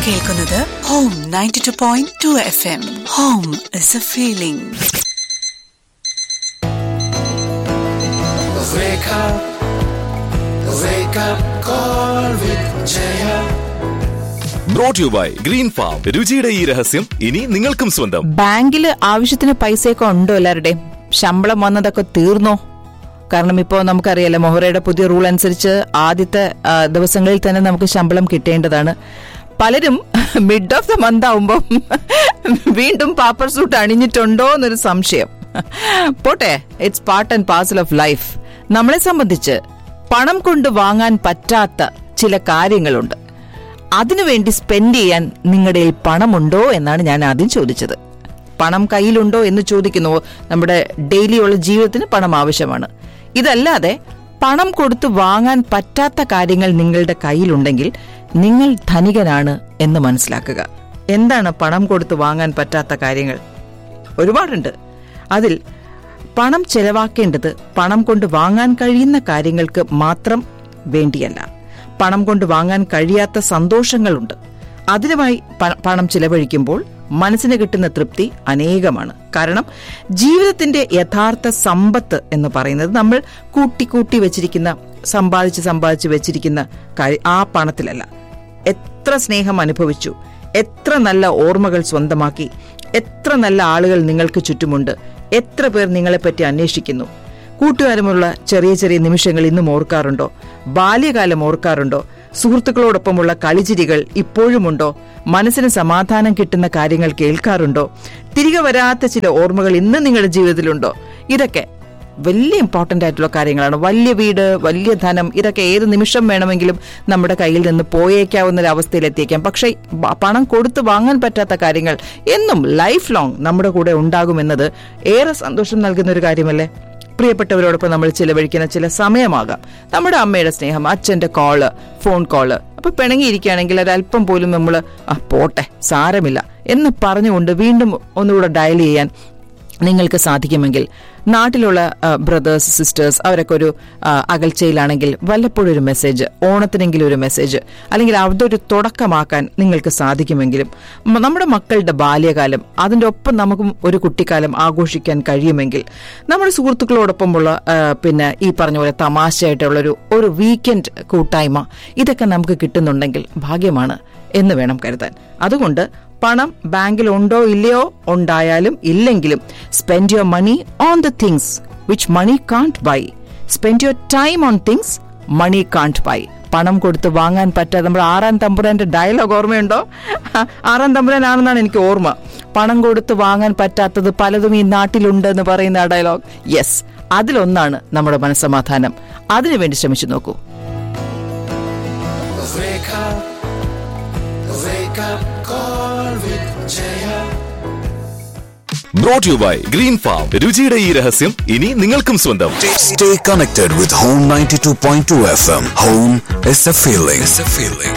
കേൾക്കുന്നത് home ninety two point two FM home is a എ ഫീലിംഗ് Wake up, wake up, call with Jaya. Brought you by Green Farm രുചിയുടെ ഈ രഹസ്യം ഇനി നിങ്ങൾക്കും സ്വന്തം ബാങ്കിൽ ആവശ്യത്തിന് പൈസയൊക്കെ ഉണ്ടോ എല്ലാവരുടെയും ശമ്പളം വന്നതൊക്കെ തീർന്നോ കാരണം ഇപ്പോൾ നമുക്കറിയാലോ മൊഹറയുടെ പുതിയ റൂൾ അനുസരിച്ച് ആദ്യത്തെ ആ, ദിവസങ്ങളിൽ തന്നെ നമുക്ക് ശമ്പളം കിട്ടേണ്ടതാണ് പലരും മിഡ് ഓഫ് ദ മന്ത് ആവുമ്പോൾ വീണ്ടും പാപ്പർ സൂട്ട് അണിഞ്ഞിട്ടുണ്ടോ എന്നൊരു സംശയം പോട്ടെ it's part and parcel of life നമ്മളെ സംബന്ധിച്ച് പണം കൊണ്ട് വാങ്ങാൻ പറ്റാത്ത ചില കാര്യങ്ങളുണ്ട് അതിനുവേണ്ടി സ്പെൻഡ് ചെയ്യാൻ നിങ്ങളുടെ കയ്യിൽ പണമുണ്ടോ എന്നാണ് ഞാൻ ആദ്യം ചോദിച്ചത് പണം കയ്യിലുണ്ടോ എന്ന് ചോദിക്കുന്നുവോ നമ്മുടെ ഡെയിലി ഉള്ള ജീവിതത്തിന് പണം ആവശ്യമാണ് ഇതല്ലാതെ പണം കൊടുത്ത് വാങ്ങാൻ പറ്റാത്ത കാര്യങ്ങൾ നിങ്ങളുടെ കയ്യിലുണ്ടെങ്കിൽ നിങ്ങൾ ധനികനാണ് എന്ന് മനസ്സിലാക്കുക എന്താണ് പണം കൊടുത്ത് വാങ്ങാൻ പറ്റാത്ത കാര്യങ്ങൾ ഒരുപാടുണ്ട് അതിൽ പണം ചെലവാക്കേണ്ടത് പണം കൊണ്ട് വാങ്ങാൻ കഴിയുന്ന കാര്യങ്ങൾക്ക് മാത്രം വേണ്ടിയല്ല പണം കൊണ്ട് വാങ്ങാൻ കഴിയാത്ത സന്തോഷങ്ങളുണ്ട് അതിനുമായി പ- പണം ചിലവഴിക്കുമ്പോൾ മനസ്സിന് കിട്ടുന്ന തൃപ്തി അനേകമാണ് കാരണം ജീവിതത്തിന്റെ യഥാർത്ഥ സമ്പത്ത് എന്ന് പറയുന്നത് നമ്മൾ കൂട്ടി കൂട്ടി വെച്ചിരിക്കുന്ന സമ്പാദിച്ച് സമ്പാദിച്ച് വെച്ചിരിക്കുന്ന കഴി- ആ പണത്തിലല്ല എത്ര സ്നേഹം അനുഭവിച്ചു എത്ര നല്ല ഓർമ്മകൾ സ്വന്തമാക്കി എത്ര നല്ല ആളുകൾ നിങ്ങൾക്ക് ചുറ്റുമുണ്ട് എത്ര പേർ നിങ്ങളെപ്പറ്റി അന്വേഷിക്കുന്നു കൂട്ടുകാരുമുള്ള ചെറിയ ചെറിയ നിമിഷങ്ങൾ ഇന്നും ഓർക്കാറുണ്ടോ ബാല്യകാലം ഓർക്കാറുണ്ടോ സുഹൃത്തുക്കളോടൊപ്പമുള്ള കളിച്ചിരികൾ ഇപ്പോഴുമുണ്ടോ മനസ്സിന് സമാധാനം കിട്ടുന്ന കാര്യങ്ങൾ കേൾക്കാറുണ്ടോ തിരികെ വരാത്ത ചില ഓർമ്മകൾ ഇന്ന് നിങ്ങളുടെ ജീവിതത്തിലുണ്ടോ ഇതൊക്കെ വലിയ ഇമ്പോർട്ടന്റ് ആയിട്ടുള്ള കാര്യങ്ങളാണ് വലിയ വീട് വലിയ ധനം ഇതൊക്കെ ഏത് നിമിഷം വേണമെങ്കിലും നമ്മുടെ കയ്യിൽ നിന്ന് പോയേക്കാവുന്ന ഒരു അവസ്ഥയിലെത്തിയേക്കാം പക്ഷേ ബ- പണം കൊടുത്ത് വാങ്ങാൻ പറ്റാത്ത കാര്യങ്ങൾ എന്നും ലൈഫ് ലോങ് നമ്മുടെ കൂടെ ഉണ്ടാകുമെന്നത് ഏറെ സന്തോഷം നൽകുന്ന ഒരു കാര്യമല്ലേ പ്രിയപ്പെട്ടവരോടൊപ്പം നമ്മൾ ചിലവഴിക്കുന്ന ചില സമയമാകാം നമ്മുടെ അമ്മയുടെ സ്നേഹം അച്ഛന്റെ കോള് ഫോൺ കോള് അപ്പൊ പിണങ്ങിയിരിക്കുകയാണെങ്കിൽ ഒരല്പം പോലും നമ്മൾ ആ പോട്ടെ സാരമില്ല എന്ന് പറഞ്ഞുകൊണ്ട് വീണ്ടും ഒന്നുകൂടെ ഡയൽ ചെയ്യാൻ നിങ്ങൾക്ക് സാധിക്കുമെങ്കിൽ നാട്ടിലുള്ള ബ്രദേഴ്സ് സിസ്റ്റേഴ്സ് അവരൊക്കെ ഒരു ആ, അകൽച്ചയിലാണെങ്കിൽ വല്ലപ്പോഴും ഒരു മെസ്സേജ് ഓണത്തിനെങ്കിലും ഒരു മെസ്സേജ് അല്ലെങ്കിൽ അതൊരു തുടക്കമാക്കാൻ നിങ്ങൾക്ക് സാധിക്കുമെങ്കിലും മ- നമ്മുടെ മക്കളുടെ ബാല്യകാലം അതിൻ്റെ ഒപ്പം നമുക്കും ഒരു കുട്ടിക്കാലം ആഘോഷിക്കാൻ കഴിയുമെങ്കിൽ നമ്മുടെ സുഹൃത്തുക്കളോടൊപ്പമുള്ള ആ, പിന്നെ ഈ പറഞ്ഞ പോലെ തമാശയായിട്ടുള്ളൊരു ഒരു വീക്കെൻഡ് കൂട്ടായ്മ ഇതൊക്കെ നമുക്ക് കിട്ടുന്നുണ്ടെങ്കിൽ ഭാഗ്യമാണ് എന്ന് വേണം കരുതാൻ അതുകൊണ്ട് പണം ബാങ്കിൽ ഉണ്ടോ ഇല്ലയോ ഉണ്ടായാലും ഇല്ലെങ്കിലും spend your money on the things which money can't buy spend your time on things money can't buy പണം കൊടുത്ത് വാങ്ങാൻ പറ്റാതെ നമ്മുടെ ആറാം തമ്പുരാന്റെ ഡയലോഗ് ഓർമ്മയുണ്ടോ ആറാം തമ്പുരാനാണെന്നാണ് എനിക്ക് ഓർമ്മ പണം കൊടുത്ത് വാങ്ങാൻ പറ്റാത്തത് പലതും ഈ നാട്ടിലുണ്ട് എന്ന് പറയുന്ന ആ ഡയലോഗ് യെസ് അതിലൊന്നാണ് നമ്മുടെ മനസ്സമാധാനം അതിനുവേണ്ടി ശ്രമിച്ചു നോക്കൂ Wake up, wake up, call with Jaya. Brought you by Green Farm രുചിയുടെ ഈ രഹസ്യം ഇനി നിങ്ങൾക്കും സ്വന്തം Stay connected with Home 92.2 FM. Home is a feeling. It's a feeling.